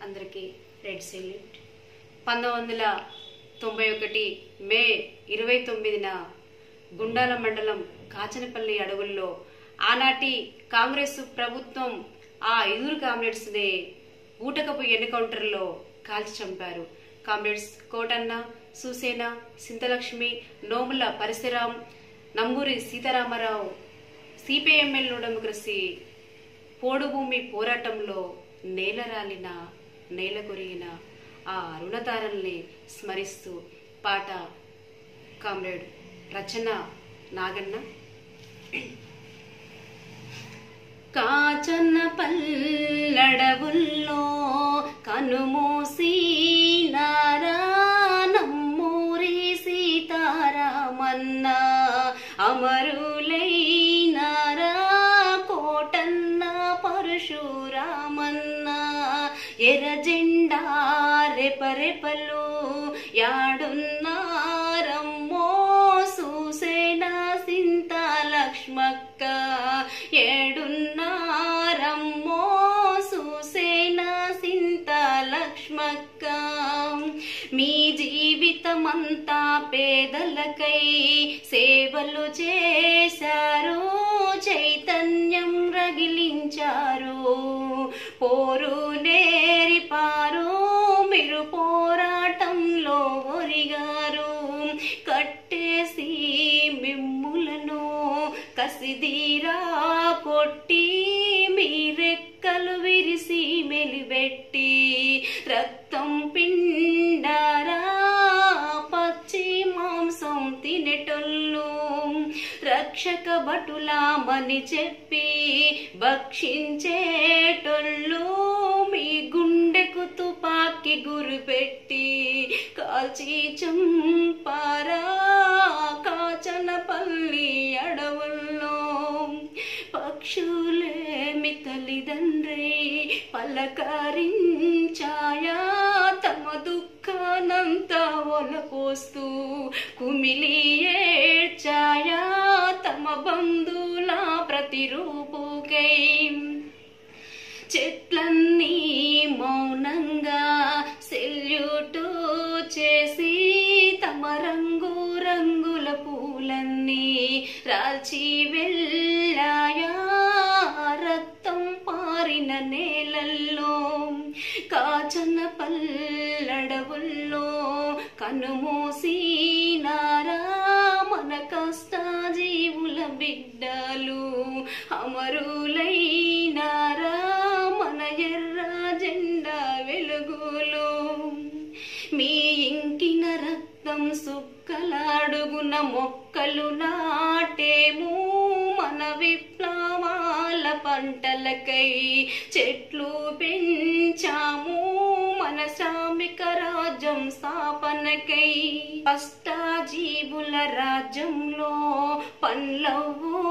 అందరికీ red salute పంతొమ్మిది వందల తొంభై ఒకటి మే ఇరవై తొమ్మిదిన గుండాల మండలం కాచనపల్లి అడవుల్లో ఆనాటి కాంగ్రెస్ ప్రభుత్వం ఆ ఇరువురు కామ్రేడ్స్ని ఊటకపు ఎన్కౌంటర్లో కాల్చి చంపారు comrades Kotanna Susena Sinthalakshmi Nomula Parashuram Namburi Sitaramarao CPML democracy పోడుభూమి పోరాటంలో నేలరాలిన నేల కొరిగిన ఆ రుణతారల్ని స్మరిస్తూ పాట కామ్రేడ్ రచన నాగన్న కాచన్న పల్లడవుల్లో కనుమూసి నమ్మూరి సీతారామన్న అమరులైనారా కోటన్న పరశురామన్న ఎర్ర జెండా రెపరెపలు యాడున్నారమ్మో సూసేనా సింత లక్ష్మక్క ఏడున్నారమ్మో సూసేనా సింత లక్ష్మక్క మీ జీవితమంతా పేదలకై సేవలు చేశారు చైతన్యం రగిలించారు పోరు నేరిపారు మీరు పోరాటంలో ఒరిగారు కట్టేసి మిమ్ములను కసిదీరా కొట్టి మీరెక్కలు విరిసి మెలిబెట్టి రక్తం పిండారా పచ్చి మాంసం తినేటోళ్ళు రక్షక భటులామని చెప్పి భక్షించేటోళ్ళు మీ గుండెకు తుపాకి గురిపెట్టి కాల్చి చంపారా కాచనపల్లి అడవుల్లో పక్షులేమి తల్లిదండ్రి పలకరించాయా తమ దుఃఖానంతా ఒలపోస్తూ కుమిలి ఏడ్చాయా తమ బంధువుల ప్రతిరూపుకై చెట్లన్నీ మౌనంగా సెల్యూటు చేసి తమ రంగు రంగుల పూలన్నీ రాల్చి వెళ్ళాయా రక్తం పారిన నేలల్లో కాచన పల్లడవుల్లో కనుమూసినారా మన కష్ట జీవుల బిడ్డలు అమరులైనారా మన ఎర్ర జెండా వెలుగులో మీ ఇంకిన రక్తం సుక్కలాడుగున మొక్కలు నాటేము మన విప్లవాల పంటలకై చెట్లు పెంచాము మన శ్రామిక రాజ్యం స్థాపనకై అష్టాజీవుల రాజ్యంలో పన్లవ్వు